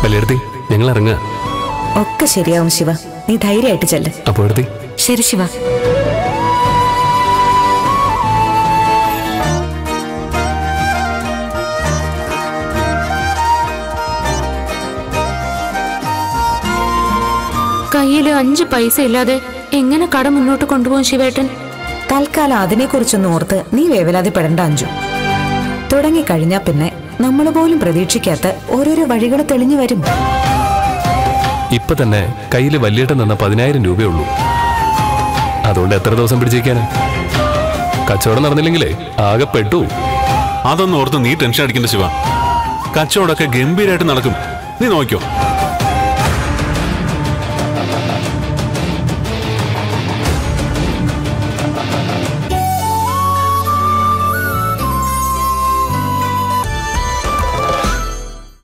വലിയെടുത്തി ഞങ്ങൾ ഇറങ്ങുക ഒക്കെ ശരിയാവും ശിവ നീ ധൈര്യമായിട്ട് ചെല്ല് അപ്പോൾ എടുത്തി ശരി ശിവ കയ്യിൽ അഞ്ച് പൈസ ഇല്ലാതെ എങ്ങനെ കട മുന്നോട്ട് കൊണ്ടുപോകും ശിവേട്ടൻ തൽക്കാലം അതിനെക്കുറിച്ചൊന്നും ഓർത്ത് നീ വേവലാതിപ്പെടേണ്ട അഞ്ചു തുടങ്ങിക്കഴിഞ്ഞാ പിന്നെ നമ്മൾ പോലും പ്രതീക്ഷിക്കാത്ത ഓരോരോ വഴികൾ തെളിഞ്ഞു വരും ഇപ്പൊ തന്നെ കയ്യിൽ വലിയേട്ടൻ തന്ന പതിനായിരം രൂപയേ ഉള്ളൂ അതുകൊണ്ട് എത്ര ദിവസം പിടിച്ചേക്കാന് കച്ചവടം നടന്നില്ലെങ്കിലേ ആകെ പെട്ടു അതൊന്നും ഓർത്ത് നീ ടെൻഷൻ അടിക്കേണ്ട ശിവ കച്ചവടമൊക്കെ ഗംഭീരമായിട്ട് നടക്കും നീ നോക്കിയോ